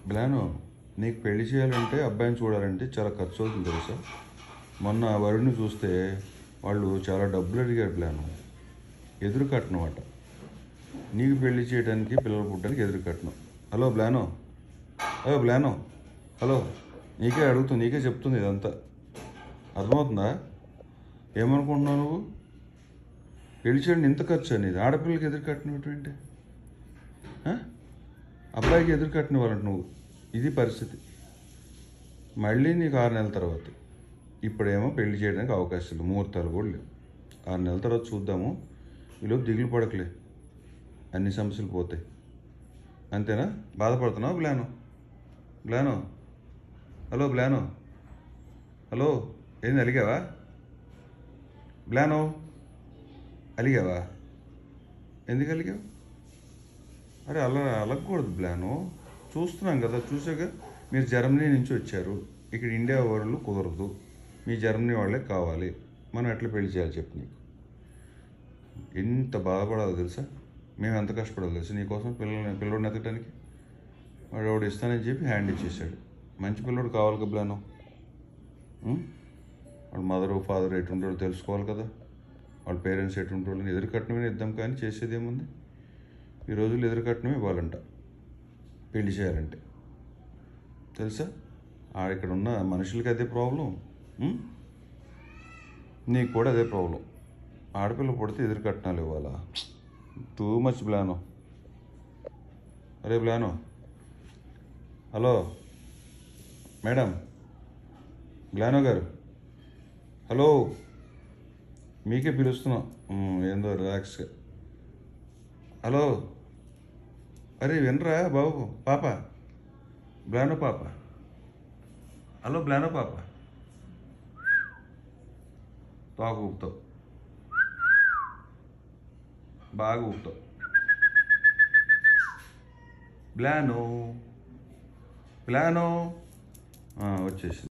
బ్లాను నీకు పెళ్లి చేయాలంటే అబ్బాయిని చూడాలంటే చాలా ఖర్చు అవుతుంది తెలుసా మొన్న వరుణ్ణి చూస్తే వాళ్ళు చాలా డబ్బులు అడిగారు ప్లాను ఎదురు కట్నం అట నీకు పెళ్లి చేయడానికి పిల్లలు పుట్టడానికి ఎదురు కట్నం హలో బ్లానో హలో బ్లానో హలో నీకే అడుగుతుంది నీకే చెప్తుంది ఇదంతా అర్థమవుతుందా ఏమనుకుంటున్నావు నువ్వు పెళ్లి చేయడానికి ఇంత ఖర్చు అనేది ఆడపిల్లకి ఎదురు కట్నం ఏంటి ఆ? అబ్బాయికి ఎదురు కట్టిన వాళ్ళంట నువ్వు ఇది పరిస్థితి మళ్ళీ నీకు ఆరు నెలల తర్వాత ఇప్పుడేమో పెళ్లి చేయడానికి అవకాశం లేదు ముహూర్తాలు కూడా లేవు ఆరు నెలల తర్వాత చూద్దాము ఈలోపు దిగులు పడకలే అన్ని సమస్యలు పోతాయి అంతేనా బాధపడుతున్నావు బ్లానో బ్లానో హలో బ్లానో హలో ఏంది అలిగావా బ్లానో అలిగావా ఎందుకు అలిగావు అరే అలా అలగకూడదు ప్లాను చూస్తున్నాం కదా చూసాక మీరు జర్మనీ నుంచి వచ్చారు ఇక్కడ ఇండియా వాళ్ళు కుదరదు మీ జర్మనీ వాళ్ళే కావాలి మనం ఎట్లా పెళ్లి చేయాలి చెప్పు నీకు ఎంత బాధపడాలో తెలుసా మేము ఎంత కష్టపడాలి తెలుసా నీకోసం పిల్లల్ని పిల్లోడిని ఎత్తడానికి వాడు వాడు ఇస్తానని చెప్పి హ్యాండ్ ఇచ్చేసాడు మంచి పిల్లోడు కావాలి కదా ప్లాను ఉం? వాళ్ళ మదర్ ఫాదర్ ఎటుంటాడో తెలుసుకోవాలి కదా వాళ్ళ పేరెంట్స్ ఎటుంటాడో ఎదురు కట్నమే ఇద్దాం కానీ చేసేది ఏముంది ఈ రోజులు ఎదురు కట్నం ఇవ్వాలంట పెళ్లి చేయాలంటే తెలుసా ఆ ఇక్కడ ఉన్న మనుషులకి అదే ప్రాబ్లం ఉం? నీకు కూడా అదే ప్రాబ్లం ఆడపిల్ల పుడితే ఎదురు కట్నాలు ఇవ్వాలా టూ మచ్ ప్లాను అరే ప్లాను హలో మేడం గ్లానో గారు హలో మీకే పిలుస్తున్నాం ఉం, ఏందో రిలాక్స్గా హలో అరే వినరా బాబు పాప బ్లానో పాప హలో బ్లానో పాప తోక ఊపుతావు బాగా ఊపుతావు బ్లానో బ్లానో ఆ, వచ్చేసింది